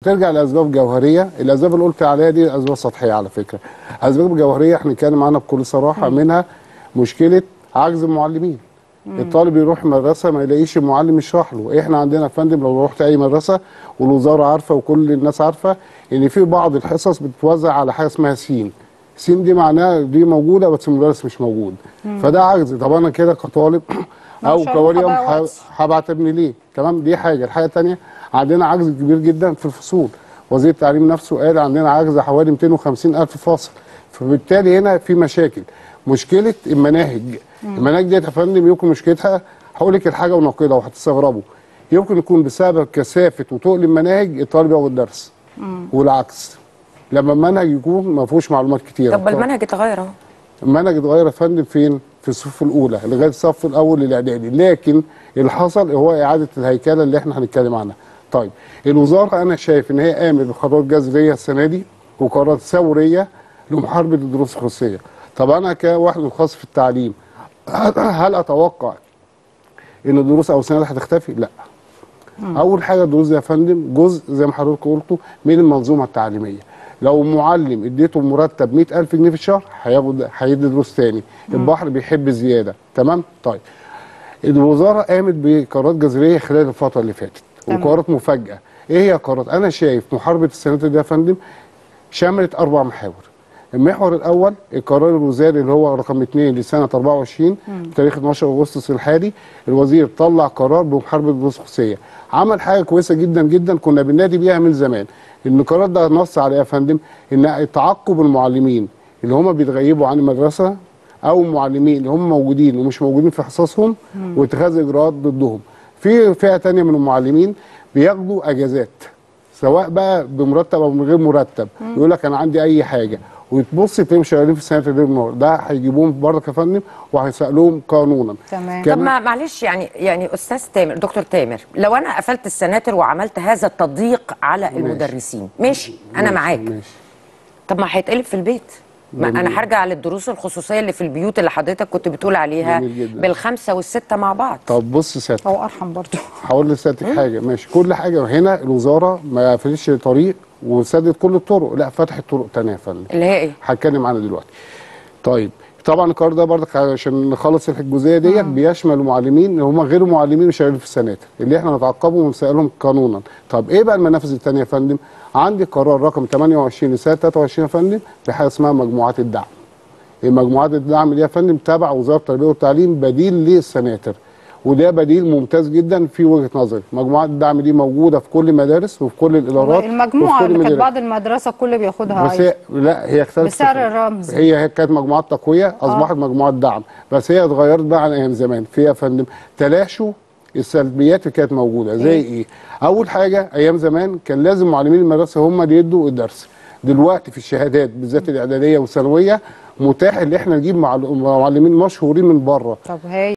ترجع لاسباب جوهريه الاسباب اللي قلت عليها دي اسباب سطحيه على فكره اسباب جوهريه احنا نتكلم عنها بكل صراحه منها مشكله عجز المعلمين الطالب يروح مدرسه ما يلاقيش معلم يشرح له احنا عندنا يا فندم لو رحت اي مدرسه والوزاره عارفه وكل الناس عارفه ان في بعض الحصص بتتوزع على حاجه اسمها سين سين دي معناها دي موجوده بس المدرس مش موجود فده عجز طب انا كده كطالب او مش هروح كولي امر أضيع ه- وقت. هبعت ابني ليه تمام دي حاجه الحاجه الثانيه عندنا عجز كبير جدا في الفصول وزير التعليم نفسه قال عندنا عجز حوالي 250 الف فاصل فبالتالي هنا في مشاكل مشكله المناهج المناهج ديت يا فندم يمكن مشكلتها هقول لك الحاجه ونقيضها وهتستغربوا يمكن يكون بسبب كثافه وتقل المناهج الطالب ياخد درس والعكس لما المنهج يكون ما فيهوش معلومات كتيره طب المنهج اتغير اهو المنهج اتغير يا فندم فين؟ في الصف الاولى لغايه الصف الاول الاعدادي لكن اللي حصل هو اعاده الهيكله اللي احنا هنتكلم عنها. طيب الوزاره انا شايف ان هي قامت بقرارات جذريه السنه دي وقرارات ثوريه لمحاربه الدروس الخصوصيه. طب انا كواحد متخصص في التعليم هل اتوقع ان الدروس او السنه دي هتختفي؟ لا. اول حاجه الدروس دي يا فندم جزء زي ما حضرتك قلتوا من المنظومه التعليميه لو معلم اديته مرتب 100000 جنيه في الشهر هياخد هيدي دروس تاني البحر بيحب الزياده تمام طيب الوزاره قامت بقرارات جذريه خلال الفتره اللي فاتت تمام. وقرارات مفاجاه ايه هي قرارات انا شايف محاربه السنوات دي يا فندم شملت اربع محاور المحور الاول القرار الوزاري اللي هو رقم 2 لسنه 24 بتاريخ 12 اغسطس الحالي الوزير طلع قرار بمحاربه الدروس الخصوصيه عمل حاجه كويسه جدا جدا كنا بننادي بيها من زمان ان القرار ده نص عليه يا فندم ان تعقب المعلمين اللي هم بيتغيبوا عن المدرسه او المعلمين اللي هم موجودين ومش موجودين في حصصهم واتخاذ اجراءات ضدهم في فئه تانية من المعلمين بياخدوا اجازات سواء بقى بمرتب او من غير مرتب يقول لك انا عندي اي حاجه وتبص تلاقيهم شغالين في سنه تدريب النهار ده هيجيبوهم برضه يا فندم وهيسالوهم قانونا تمام. طب كمان- ما معلش يعني يعني استاذ تامر دكتور تامر لو انا قفلت السناتر وعملت هذا التضييق على المدرسين ماشي انا ماشي، معاك ماشي طب ما هيتقلب في البيت ما جميل. انا هرجع للدروس الخصوصيه اللي في البيوت اللي حضرتك كنت بتقول عليها جميل جدا. بالخمسه والسته مع بعض طب بص سيادتك هو ارحم برضه هقول لسيادتك حاجه ماشي كل حاجه هنا الوزاره ما قفلتش طريق وسدت كل الطرق لا فتحت طرق تانية يا فندم اللي هي ايه هتكلم عنها دلوقتي طيب طبعا القرار ده برضك عشان نخلص الجزئيه ديت بيشمل المعلمين اللي هم غير معلمين وشغالين في السناتر اللي احنا نتعاقبهم ونسالهم قانونا طب ايه بقى المنافذ الثانيه يا فندم عندي قرار رقم 28 لسنه 23 يا فندم بحاجه اسمها مجموعات الدعم المجموعات الدعم دي يا فندم تبع وزاره التربيه والتعليم بديل للسناتر وده بديل ممتاز جدا في وجهه نظري مجموعات الدعم دي موجوده في كل المدارس وفي كل الادارات المجموعه وفي كل اللي كانت المدارس. بعض المدرسه الكل بياخدها بس عادي هي لا هي اختلفت بسعر في- الرمز. هي هي كانت مجموعات تقويه اصبحت مجموعات دعم بس هي اتغيرت بقى عن ايام زمان في يا فندم تلاشوا السلبيات اللي كانت موجوده زي إيه؟ ايه؟ اول حاجه ايام زمان كان لازم معلمين المدرسه هم اللي يدوا الدرس دلوقتي في الشهادات بالذات الاعداديه والثانويه متاح ان احنا نجيب معل- معلمين مشهورين من بره طب هاي